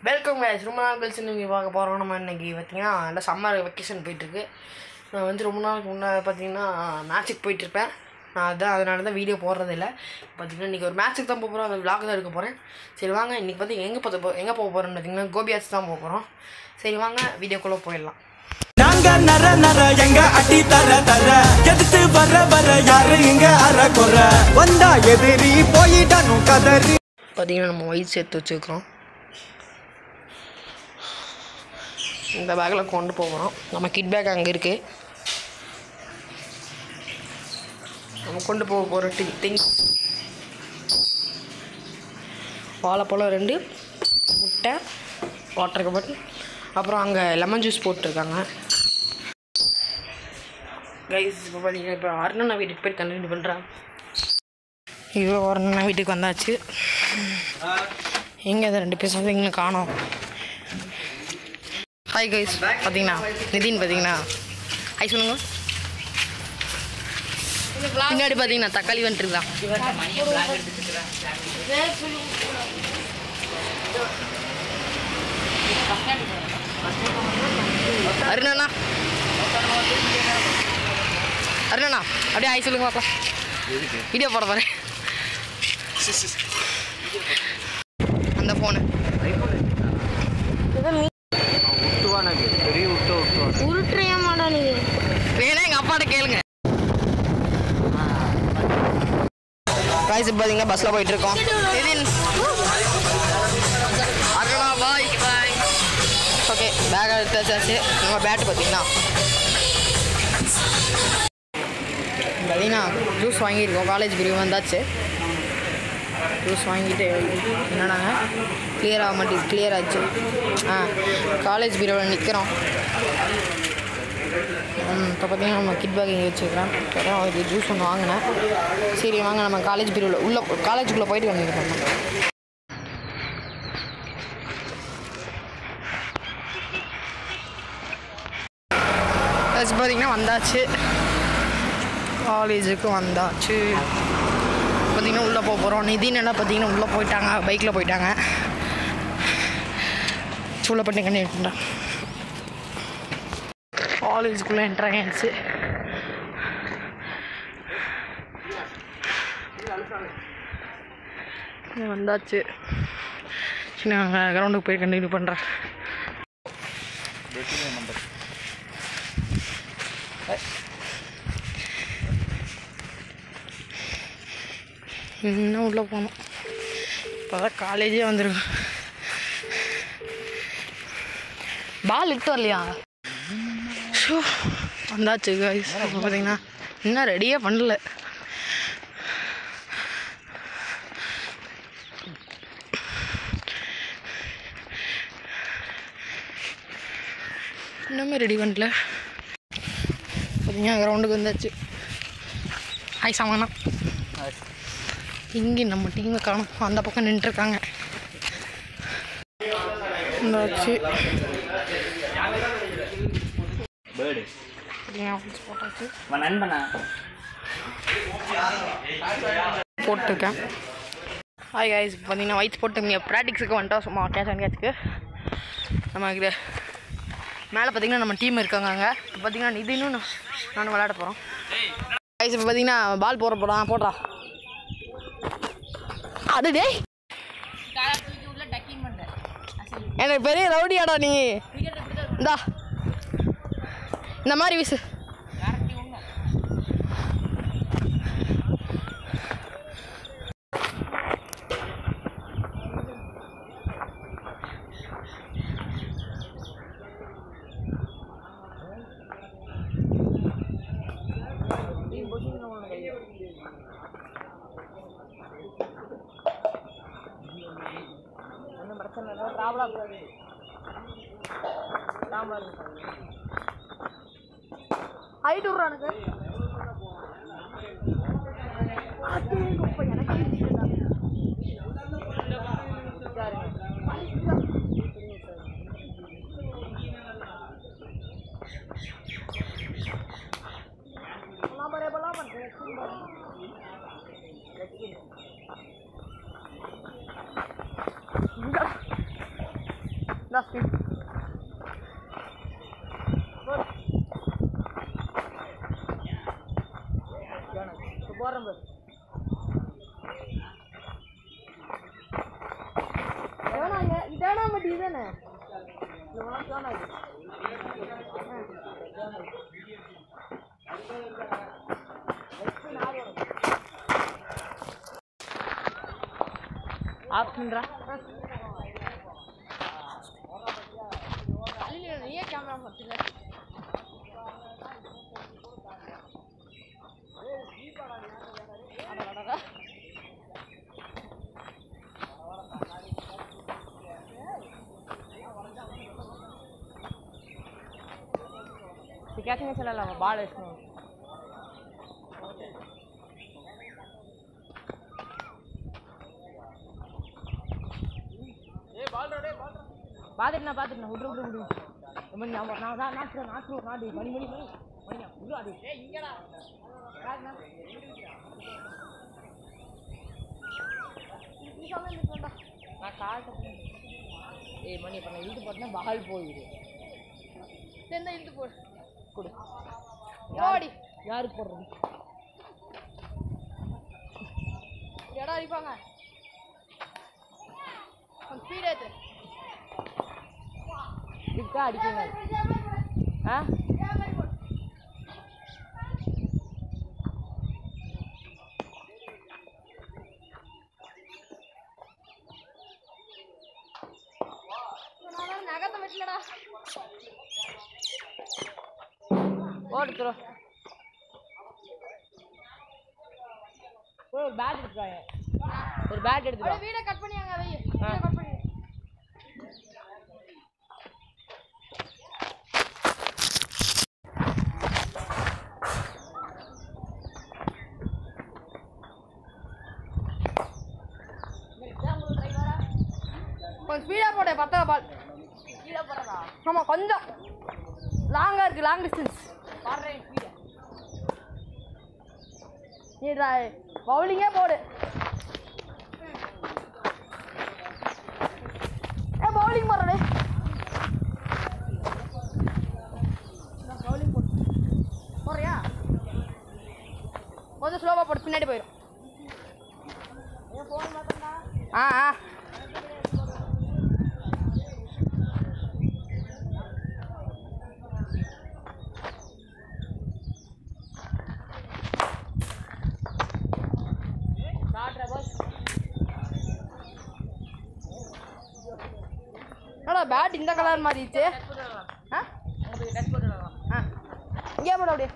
Welcome guys ரொம்ப நாள் கழிச்சு நீங்கள் பார்க்க போகிறோம் நம்ம இன்னைக்கு பார்த்தீங்கன்னா நல்லா சம்மர் வெக்கேஷன் போயிட்டுருக்கு நான் வந்து ரொம்ப நாளுக்கு முன்னாடி பார்த்தீங்கன்னா மேட்ச்சுக்கு போயிட்டுருப்பேன் நான் அதான் அதனால தான் வீடியோ போடுறதில்ல பார்த்தீங்கன்னா இன்றைக்கி ஒரு மேட்ச்சுக்கு தான் போக போகிறோம் அந்த விளாக் தான் எடுக்க போகிறேன் சரி வாங்க இன்றைக்கி பார்த்து எங்கே பார்த்து போ எங்கே போக போகிறோம்னு பார்த்தீங்கன்னா கோபியாச்சு தான் போக போகிறோம் சரி வாங்க வீடியோக்குள்ளே போயிடலாம் நாங்க நர நர எங்க அடி தர தர எதிர்த்து வர வர யாரு இங்க அற குற வந்தா எதிரி போயிடணும் கதறி பார்த்தீங்கன்னா நம்ம வயிறு சேர்த்து வச்சுருக்கிறோம் இந்த பேக்கில் கொண்டு போகிறோம் நம்ம கிட் பேக் அங்கே இருக்குது நம்ம கொண்டு போக போகிற டி திங்ஸ் வாழைப்பழம் ரெண்டு முட்டை வாட்டர் கபட் அப்புறம் அங்கே லெமன் ஜூஸ் போட்டிருக்காங்க கைஸ் இப்போ பார்த்தீங்கன்னா இப்போ அருணா வீட்டுக்கு போய் கண்டினியூ பண்ணுறேன் இப்போ அருணா வீட்டுக்கு வந்தாச்சு எங்கே அது ரெண்டு பேர் சொல்லுங்க காணோம் ஹாய் கைஸ் பார்த்தீங்கன்னா நிதின் பார்த்தீங்கன்னா ஹாய் சொல்லுங்க பின்னாடி பார்த்தீங்கன்னா தக்காளி வந்துட்டுருக்கான் அருணண்ணா அருணண்ணா அப்படியே ஹாய் சொல்லுங்க பார்க்கலாம் வீடியோ போட போகிறேன் அந்த ஃபோனு உருட்டுறியா மாடா நீ வேணா எங்கள் அப்பாட்ட கேளுங்க காய்ஸ் பார்த்தீங்கன்னா பஸ்ஸில் போயிட்டு இருக்கோம் Nithin Aruna bye bye okay bag எடுத்து வச்சாச்சு நம்ம பேட்டு பார்த்தீங்கன்னா பார்த்தீங்கன்னா ஜூஸ் வாங்கியிருக்கோம் காலேஜ் பிரிவு வந்தாச்சு ஜூஸ் வாங்கிட்டு என்னடாங்க கிளியர் ஆக மாட்டேங்குது கிளியர் ஆச்சு ஆ காலேஜ் பீரோவில் நிற்கிறோம் இப்போ பார்த்தீங்கன்னா நம்ம கிட் பேக் இங்கே வச்சுக்கிறேன் இப்போ அதுக்கு ஜூஸ் ஒன்று வாங்கினேன் சரி வாங்க நம்ம காலேஜ் பீரோவில் உள்ள காலேஜுக்குள்ளே போயிட்டு கண்டிப்பாக பண்ணலாம் பார்த்தீங்கன்னா வந்தாச்சு காலேஜுக்கு வந்தாச்சு பார்த்தீங்கன்னா உள்ளே போக போகிறோம் நிதின் என்ன பார்த்தீங்கன்னா உள்ளே போயிட்டாங்க பைக்கில் போயிட்டாங்க சூளப்பட்டி கண்டிப்பாக காலேஜுக்குள்ளே என்ட்ரு ஆகிடுச்சு இது வந்தாச்சு சரி நாங்கள் கிரவுண்டுக்கு போய் கண்டினியூ பண்ணுறேன் இன்னும் உள்ளே போகணும் இப்போ தான் காலேஜே வந்துருக்கும் பால் இட்டு வரலையா ஷோ வந்தாச்சு guys. இப்போ பார்த்தீங்கன்னா இன்னும் ரெடியே பண்ணல இன்னுமே ரெடி பண்ணல பார்த்தீங்கன்னா கிரவுண்டுக்கு வந்தாச்சு ஹாய் சாமானா இங்கே நம்ம டீமை காணும் அந்த பக்கம் நின்றுருக்காங்க வந்தாச்சு போட்டாச்சு போட்டிருக்கேன் ஹாய் கைஸ் பார்த்தீங்கன்னா ஒயிட் போட்டு நீங்கள் ப்ராக்டிக்ஸுக்கு வந்துட்டோம் சும்மா கேட்ச் அண்ட் கேட்சுக்கு நம்ம இது மேலே பார்த்தீங்கன்னா நம்ம டீம் இருக்காங்க அங்கே இப்போ பார்த்தீங்கன்னா நிதினும் நான் நானும் விளையாட போகிறோம் கைஸ் இப்போ பார்த்தீங்கன்னா பால் போட போகிறான் போடுறா அது டேய் எனக்கு பெரிய ரவுடியாடா நீ இந்தா இந்த மாதிரி வீசு ஹைட் விட்றானுங்க தானே இந்த உனக்கு தானே அது ஆப்ஷன்ரா நீயே கேமரா பார்த்துக்க कैसे चला ला बाढ़ इसमें பாத்துட்டு பாத்துட்டு விட்ரு விட்ரு விட்ரு மணி நான் நான் நான் நாட்டு நாட்டு நாடு மணி மணி மணி மணி விட்ரு அது ஏய் இங்கடா நான் காட்ட ஏய் மணி இப்போ நான் இழுத்து போட்டேன்னா பால் போயிடு என்ன இழுத்து போடு கொடு ஓடி யாருக்கு போடுறது இடம் அடிப்பாங்க ஸ்பீட் ஏத்து இதுக்கு அடிக்கணும் ஆ நகத்தை வெட்டலடா ஓடுத்துறோம் ஒரு பேட் எடுத்துருவாங்க ஒரு பேட் எடுத்துருவா வீடை கட் பண்ணியாங்க அதை கட் பண்ணி கொஞ்சம் ஸ்பீடாக போட பத்தல பால் ஆமாம் கொஞ்சம் லாங்காக இருக்குது லாங் டிஸ்டன்ஸ் நீ பவுலிங்கே போடு ஏ பவுலிங் போடுறே பவுலிங் போடு போடுறியா கொஞ்சம் ஸ்லோவாக போடு பின்னாடி போயிடும் ஆ ஆ என்னடா பேட் இந்த கலர் மாறிடுச்சு ஆ ஆ இங்கே போட அப்படியே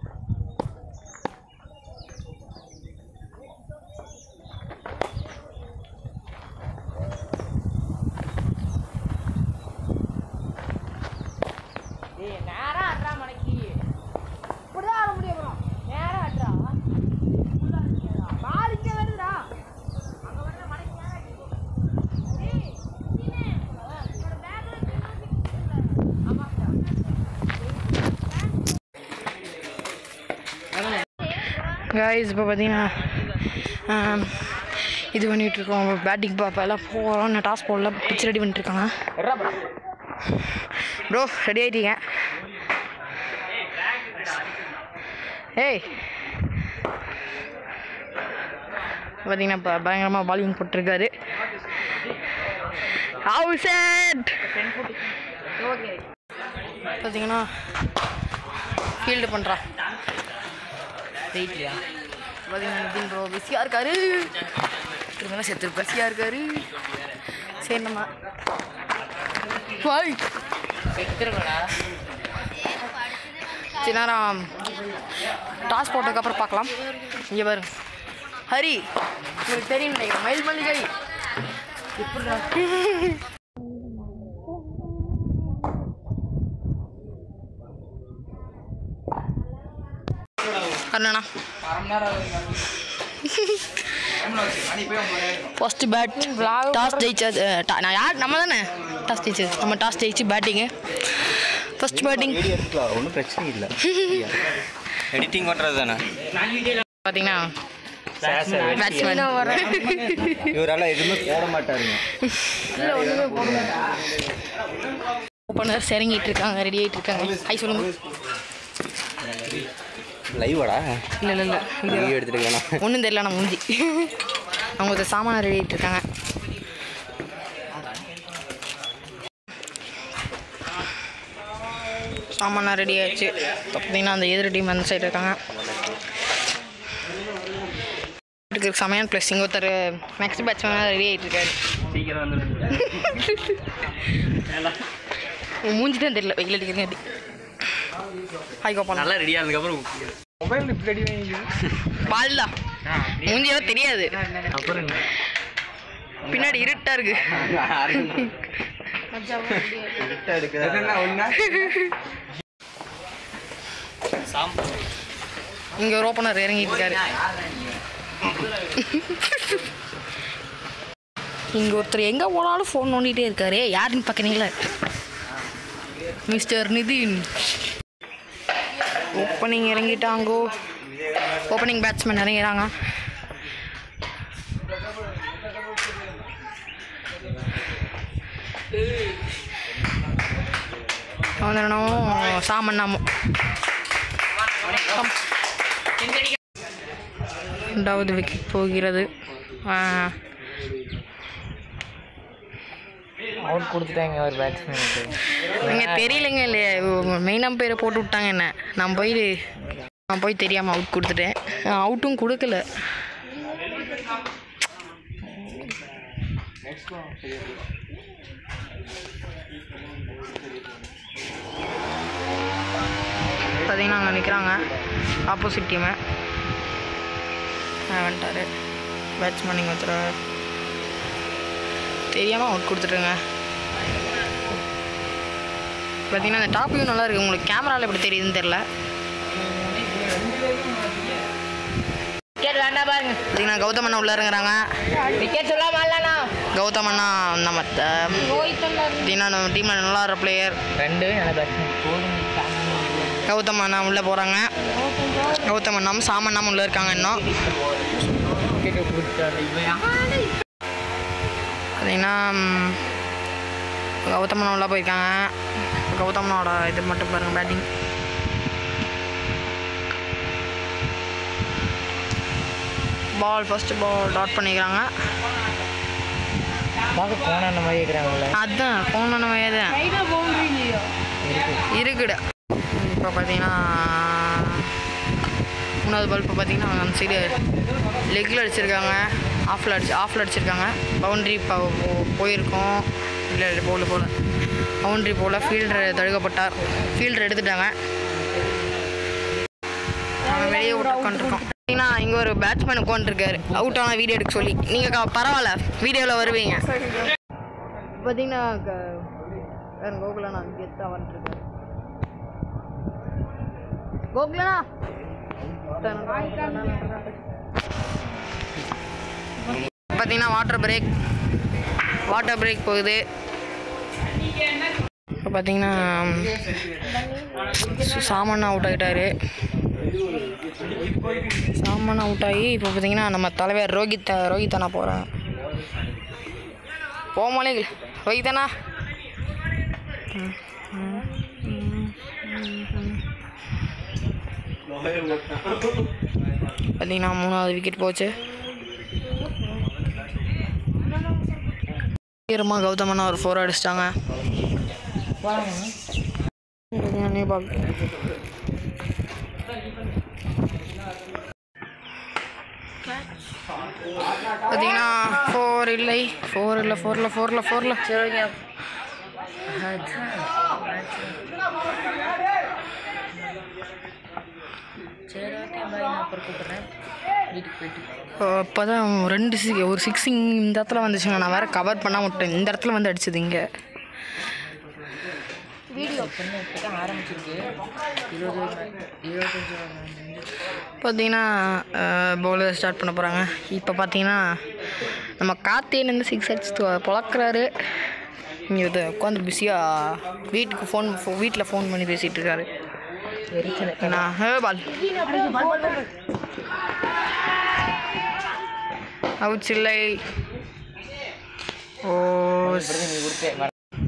ஏய் நேரா அட்ரா மணிக்கு இப்படிதான் ஆட முடியும் அப்புறம் நேரா அட்ரா பால் இங்கே வருதுடா கைஸ் இப்போ பார்த்தீங்கன்னா ஆம், இது பண்ணிட்டு இருக்கோம் பேட்டிங் பாப்பா எல்லாம் போகிறோம் டாஸ் போடல பிச் ரெடி பண்ணிட்டு இருக்காங்க ப்ரோ ரெடி ஆயிட்டீங்க ஏய் பார்த்தீங்கன்னா இப்போ பயங்கரமாக பாலிங் போட்டிருக்காரு அவுசெட் பார்த்தீங்கன்னா ஃபீல்டு பண்ணுறான் வெயிட்லையா பார்த்தீங்கன்னா நிதின் ப்ரோ பிஸியாக இருக்காரு திரும்ப செத்து பசியாக இருக்காரு சரி நம்ம வாய் செத்துருக்கடா சரி நேரம் டாஸ் போட்டதுக்கப்புறம் பார்க்கலாம் இங்கே பாரு ஹரி உங்களுக்கு தெரியும் நினைக்கிறேன் மயில் மல்லிகை கண்ணனா ஃபர்ஸ்ட் பேட் டாஸ் ஜெயிச்சது அஹ், ta- நான் யார் நம்ம தானே டாஸ் ஜெயிச்சது நம்ம டாஸ் ஜெயிச்சு பேட்டிங்கு ஃபர்ஸ்ட் பேட்டிங் வீடியோ எடுக்கலாம் ஒன்றும் பிரச்சனை இல்லை எடிட்டிங் பண்ணுறது தானே பார்த்தீங்கன்னா பேட்ஸ்மேன் இவரால் எதுவுமே போட மாட்டாருங்க ஓப்பனர் செறங்கிட்டு இருக்காங்க ரெடி ஆகிட்டு இருக்காங்க ஐ சொல்லுங்க லைவாடா இல்லை இல்லை இல்லை வீடியோ எடுத்துட்டு வேணாம் ஒன்றும் தெரியல நான் மூஞ்சி அவங்க ஒரு சாமான ரெடி ஆகிட்டு இருக்காங்க சாமான்லாம் ரெடி ஆயிடுச்சு இப்போ பார்த்தீங்கன்னா அந்த எதிர் டீம் அந்த சைடு இருக்காங்க இருக்கு சமையல் ப்ளஸ் இங்கே ஒருத்தர் நெக்ஸ்ட் பேட்ச் ரெடி ஆகிட்டு இருக்காரு சீக்கிரம் வந்து உன் மூஞ்சி தான் தெரியல வெயில் அடிக்கிறேன் ஹாய் கோபால் நல்லா ரெடி ஆனதுக்கப்புறம் பால்டா மூஞ்சியெல்லாம் தெரியாது அப்புறம் என்ன? பின்னாடி இருட்டா இருக்கு இருட்டா இருக்குதா? சாம் இங்க ஒரு ஓப்பனர் இறங்கிட்டு இருக்காரு இங்க ஒருத்தர் எங்க போனாலும் ஃபோன் நோண்டிட்டே இருக்காரு யாருன்னு பார்க்குறீங்களா மிஸ்டர் நிதின் ஓப்பனிங் இறங்கிட்டாங்கோ ஓப்பனிங் பேட்ஸ்மேன் இறங்கிறாங்க வந்துடணும் சாமண்ணாமும் ரெண்டாவது விக்கெட் போகிறது அவுட் கொடுத்துட்டாங்க ஒரு பேட்ஸ்மேனுக்கு இங்கே தெரியலைங்க இல்லையா மெயின் அம்பையரை போட்டு விட்டாங்க என்ன நான் போய் நான் போய் தெரியாமல் அவுட் கொடுத்துட்டேன் அவுட்டும் கொடுக்கல பார்த்தீங்கன்னா அங்கே நிற்கிறாங்க ஆப்போசிட் டீமு வந்துட்டாரு பேட்ஸ்மேன் இங்கே ஒருத்தர் தெரியாமல் அவுட் கொடுத்துட்டுருங்க பார்த்தீங்கன்னா அந்த டாப் வியூ நல்லா இருக்கு உங்களுக்கு கேமராவில் எப்படி தெரியுதுன்னு தெரில விக்கெட் வேண்டாம் பாருங்க பார்த்தீங்கன்னா கௌதம் அண்ணா உள்ள இறங்குறாங்க விக்கெட் சொல்லாம இல்லண்ணா கௌதம் அண்ணா நம்ம த- பார்த்தீங்கன்னா நம்ம டீமில் நல்லா வர பிளேயர் ரெண்டு நல்ல பேட்ஸ்மேன் போதும் கௌதம் அண்ணா உள்ளே போகிறாங்க கௌதம் அண்ணாவும் சாமண்ணாவும் உள்ளே இருக்காங்க இன்னும் விக்கெட் கொடுத்துட்டாரு பார்த்தீங்கன்னா ம், கௌதம் அண்ணா உள்ளே போயிருக்காங்க கௌதம் அண்ணாவோட இது மட்டும் பாருங்கள் batting ball first ball dot பண்ணிக்கிறாங்க பார்க்க போன அந்த மாதிரி இருக்கிறாங்கல்ல அதான் போன தான் இருக்குடா இப்போ பார்த்தீங்கன்னா மூணாவது பால் இப்போ பார்த்தீங்கன்னா அந்த சைடு லெக்கில் அடிச்சிருக்காங்க ஆஃபில் அடிச்சு ஆஃபில் அடிச்சிருக்காங்க பவுண்ட்ரி இப்போ போயிருக்கோம் இல்லை இல்லை போகல போகல பவுண்ட்ரி போகல ஃபீல்டர் தடுக்கப்பட்டார் ஃபீல்டர் எடுத்துட்டாங்க நாங்கள் வெளியே விட்டு உட்காந்துருக்கோம் பார்த்தீங்கன்னா இங்கே ஒரு பேட்ஸ்மேன் உட்காந்துருக்காரு அவுட் ஆனால் வீடியோ எடுக்க சொல்லி நீங்கள் பரவாயில்ல வீடியோவில் வருவீங்க பார்த்தீங்கன்னா வேறு கோகுலண்ணா கெத்தாக வந்துருக்காரு கோகுலண்ணா பார்த்தீங்கன்னா வாட்டர் பிரேக் வாட்டர் பிரேக் போகுது இப்போ பார்த்தீங்கன்னா சாமண்ணா அவுட் ஆகிட்டாரு சாமண்ணா அவுட் ஆகி இப்போ பார்த்தீங்கன்னா நம்ம தலைவர் ரோஹித் ரோஹித் அண்ணா போகிறேன் போமாலே ரோஹித் அண்ணா பார்த்தீங்கன்னா மூணாவது விக்கெட் போச்சு சீக்கிரமாக கௌதமண்ணா ஒரு ஃபோர் அடிச்சிட்டாங்க நேபாள் பார்த்தீங்கன்னா ஃபோர் இல்லை ஃபோர் இல்லை ஃபோரில் ஃபோரில் ஃபோரில் சரிங்க சரி ஓகே பாய் நான் அப்புறம் கூப்பிட்றேன் வீட்டுக்கு போயிட்டு இப்போ தான் ரெண்டு சி ஒரு சிக்ஸிங் இந்த இடத்துல வந்துச்சுங்க நான் வேறு கவர் பண்ண விட்டேன் இந்த இடத்துல வந்து அடிச்சது இங்கே வீடியோ பண்ண இப்போ தான் ஆரம்பிச்சிருக்கு இருபது இருபத்தஞ்சு பார்த்தீங்கன்னா பவுலர் ஸ்டார்ட் பண்ண போகிறாங்க இப்போ பார்த்தீங்கன்னா நம்ம கார்த்தியன் வந்து சிக்ஸ் அடிச்சு தொ- பொளக்குறாரு இங்கே இது உட்காந்து பிஸியாக வீட்டுக்கு ஃபோன் வீட்டில் ஃபோன் பண்ணி பேசிகிட்டு இருக்காரு நான் ஹே பால் அவுட்ஸ் இல்லை ஓ நீ கொடுத்தேன்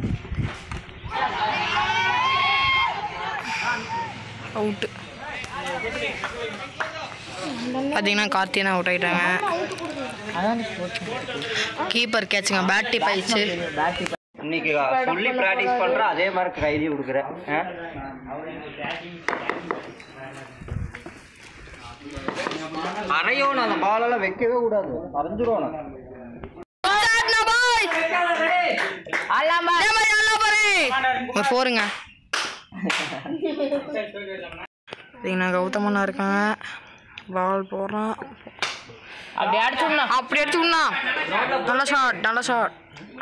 அவுட்டு பார்த்தீங்கன்னா கார்த்தியனா அவுட் ஆகிட்டாங்க அதான் போச்சு கீப்பர் கேட்சுங்க பேட் டிப் ஆயிடுச்சு பேட்டரி இன்னைக்கு சொல்லி ப்ராக்டிஸ் பண்றேன் அதே மாதிரி கைதி கொடுக்குறேன் ஆ? அரையோணும் அந்த பாலெல்லாம் வைக்கவே கூடாது அரைஞ்சிருவோம் ஒரு ஃபோருங்க நான் கௌதமண்ணா இருக்காங்க பால் போடுறான் அப்படி அடிச்சுடலாம் அப்படி அடிச்சுக்கண்ணா நல்ல ஷாட் நல்ல ஷாட்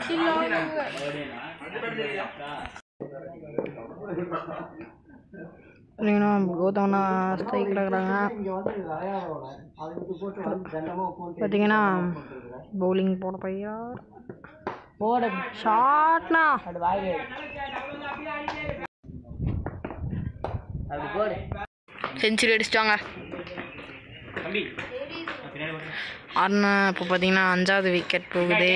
பார்த்தீங்கன்னா கௌதமண்ணா ஸ்ட்ரைக்கில் இருக்கிறாங்க பார்த்தீங்கன்னா பவுலிங் போட பையா போட ஷாட்னா அது வாய் அப்படி போடு செஞ்சுரி அடிச்சிட்டாங்க அண்ணா இப்போ பார்த்தீங்கன்னா அஞ்சாவது விக்கெட் போகுது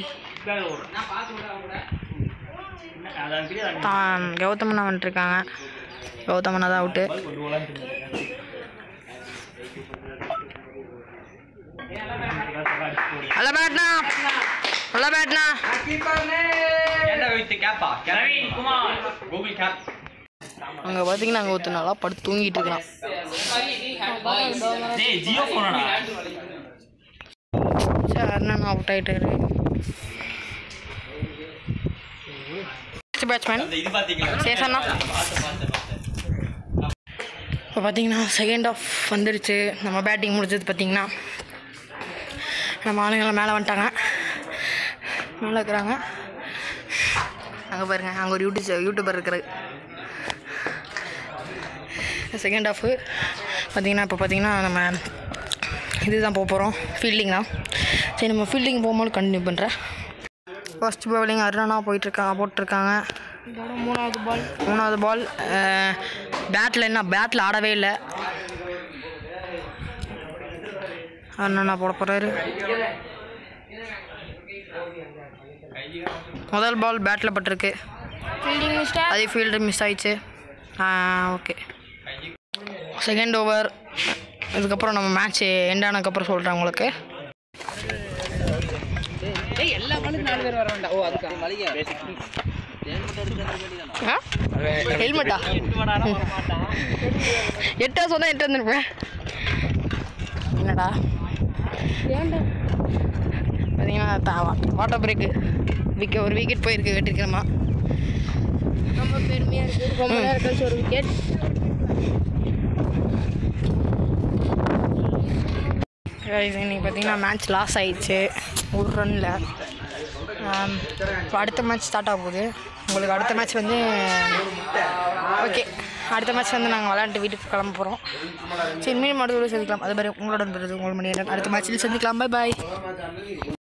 தான் கௌதமண்ணா வந்துட்டுருக்காங்க கௌதமண்ணா தான் அவுட்டு நல்ல பேட்னா நல்ல பேட்னா அங்கே பார்த்தீங்கன்னா அங்கே ஒருத்தர் நல்லா படுத்து தூங்கிட்டு இருக்கலாம் சரி அண்ணன் அவுட் ஆகிட்டாரு பேட்ஸ்மேன் சேசண்ணா இப்போ பார்த்தீங்கன்னா செகண்ட் ஆஃப் வந்துருச்சு நம்ம பேட்டிங் முடிஞ்சது பார்த்தீங்கன்னா நம்ம ஆளுங்கெல்லாம் மேலே வந்துட்டாங்க மேலே இருக்கிறாங்க அங்கே பாருங்க அங்கே ஒரு யூடியூப் யூடியூபர் இருக்கிறது செகண்ட் ஆஃபு பார்த்தீங்கன்னா இப்போ பார்த்தீங்கன்னா நம்ம இதுதான் போக போகிறோம் ஃபீல்டிங் தான் சரி நம்ம ஃபீல்டிங் போகும்போது கண்டினியூ பண்ணுறேன் ஃபர்ஸ்ட் பவுலிங் அருணா போயிட்டுருக்காங்க போட்டிருக்காங்க மூணாவது பால் மூணாவது பால் பேட்டில் என்ன பேட்டில் ஆடவே இல்லை அண்ணா போட போகிறாரு முதல் பால் பேட்டில் பட்டிருக்கு ஃபீல்டிங் மிஸ்டேக் அதே ஃபீல்டு மிஸ் ஆயிடுச்சு ஓகே செகண்ட் ஓவர் இதுக்கப்புறம் நம்ம மேட்ச் எண்ட் ஆனதுக்கப்புறம் சொல்கிறேன் உங்களுக்கு எல்லா மனுக்கு நாலு பேர் வர வேண்டாம் ஓ அதுக்கா ஹெல்மெட்டா எட்டா சொன்னா எட்டு வந்துருப்பேன் என்னடா பார்த்தீங்கன்னா வாட்டர் பிரேக்கு விக்க ஒரு விக்கெட் போயிருக்கு வெட்டிருக்கிறோமா ரொம்ப பெருமையாக இருக்குது ரொம்ப நேரம் கழிச்சு ஒரு விக்கெட் இன்னைக்கு பார்த்தீங்கன்னா மேட்ச் லாஸ் ஆயிடுச்சு ஒரு ரனில் இப்போ அடுத்த மேட்ச் ஸ்டார்ட் ஆக போகுது உங்களுக்கு அடுத்த மேட்ச் வந்து ஓகே அடுத்த மேட்ச் வந்து நாங்கள் விளையாண்டு வீட்டுக்கு கிளம்ப போகிறோம் சரி மீண்டும் அடுத்த வீடியோ சந்திக்கலாம் அது மாதிரி உங்களோட பெறுது உங்கள் மணி அடுத்த மேட்ச்சில் சந்திக்கலாம் பை பாய்